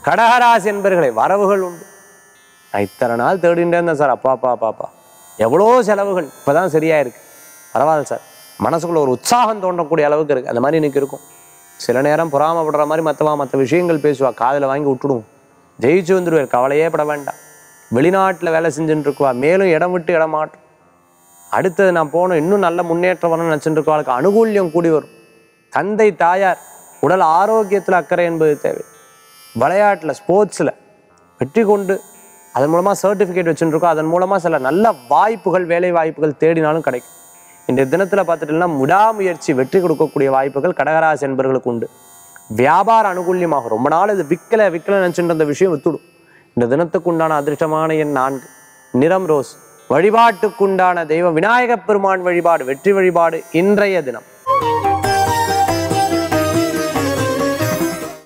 கடகராசி என்பர்களை வரவுகள் உண்டு நான் இத்தனை நாள் தேடிட்டே இருந்தேன் சார் அப்பா அப்பா அப்பா அப்பா எவ்வளோ செலவுகள் இப்போதான் சரியா இருக்கு பரவாயில்ல சார் மனசுக்குள்ள ஒரு உற்சாகம் தோன்றக்கூடிய அளவுக்கு இருக்கு அந்த மாதிரி இன்னைக்கு இருக்கும் சில நேரம் பொறாமப்படுற மாதிரி மற்றவா மற்ற விஷயங்கள் பேசுவா காதில் வாங்கி விட்டுடுவோம் ஜெயிச்சு வந்துடுவார் கவலையே பட வேண்டாம் வெளிநாட்டில் வேலை செஞ்சுட்டு இருக்குவா மேலும் இடம் விட்டு இடம் மாட்டும் அடுத்தது நான் போகணும் இன்னும் நல்ல முன்னேற்றம் வரணும்னு நினச்சிட்டு இருக்கவாளுக்கு அனுகூல்யம் கூடி வரும் தந்தை தாயார் உடல் ஆரோக்கியத்தில் அக்கறை என்பது தேவை விளையாட்டில் ஸ்போர்ட்ஸில் வெற்றி கொண்டு அதன் மூலமாக சர்டிஃபிகேட் வச்சுருக்கோம் அதன் மூலமாக சில நல்ல வாய்ப்புகள் வேலை வாய்ப்புகள் தேடினாலும் கிடைக்கும் இந்த தினத்தில் பார்த்துட்டீங்கன்னா விடாமுயற்சி வெற்றி கொடுக்கக்கூடிய வாய்ப்புகள் கடகராசி என்பவர்களுக்கு உண்டு வியாபார அனுகூல்யமாகும் ரொம்ப நாள் இது விற்கலை விற்கலை நினச்சிட்டு இருந்த விஷயம் வித்துடும் இந்த தினத்துக்கு உண்டான அதிர்ஷ்டமான எண் நான்கு நிறம் ரோஸ் வழிபாட்டுக்குண்டான தெய்வம் விநாயகப் பெருமான் வழிபாடு வெற்றி வழிபாடு இன்றைய தினம்